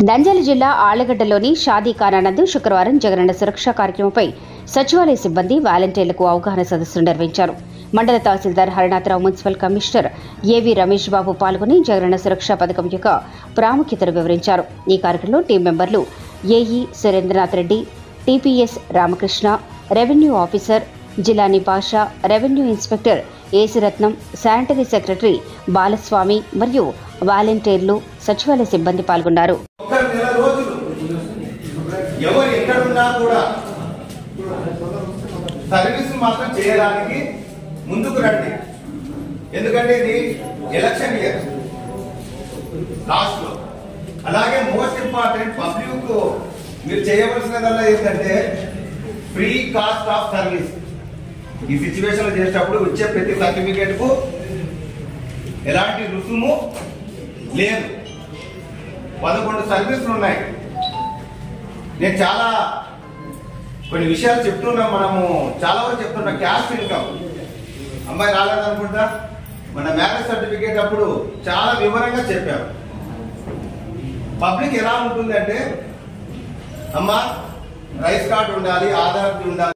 నంద్యాల జిల్లా ఆళ్లగడ్డలోని షాదీ ఖానానందు శుక్రవారం జగనన్న సురక్ష కార్యక్రమంపై సచివాలయ సిబ్బంది వాలంటీర్లకు అవగాహన సదస్సులు నిర్వహించారు మండల తహసీల్దార్ హరినాథరావు మున్సిపల్ కమిషనర్ ఏవి రమేష్ బాబు పాల్గొని జగనన్న సురక్ష పథకం యొక్క ప్రాముఖ్యతను వివరించారు ఈ కార్యక్రమంలో టీం మెంబర్లు AE Surendranath Reddy TPS Ramakrishna revenue officer Jilani Pasha revenue inspector Yesuratnam sanitary secretary Balaswamy మరియు వాలంటీర్లు సచివాలయ సిబ్బంది పాల్గొన్నారు ఒక నెల రోజులు ఎవరు ఎక్కడున్నా కూడా సర్వీస్ మాత్రం చేయడానికి ముందుకు రండి ఎందుకంటే ఇది ఎలక్షన్ ఇయర్ లాస్ట్ లో అలాగే మోస్ట్ ఇంపార్టెంట్ పబ్లిక్ మీరు చేయవలసినదల్లా ఏంటంటే ఫ్రీ కాస్ట్ ఆఫ్ సర్వీస్ ఈ సిచ్యువేషన్ లో చేసేటప్పుడు వచ్చే ప్రతి సర్టిఫికేట్ కు ఎలాంటి రుసుము లేదు పదకొండు సర్వీసులు ఉన్నాయి నేను చాలా కొన్ని విషయాలు చెప్తున్నా మనము చాలా వరకు చెప్తున్నా క్యాష్ ఇన్కమ్ అమ్మాయి రాలేదనుకుంటా మన మ్యారేజ్ సర్టిఫికేట్ అప్పుడు చాలా వివరంగా చెప్పారు పబ్లిక్ ఎలా ఉంటుందంటే అమ్మా రైస్ కార్డు ఉండాలి ఆధార్ ఉండాలి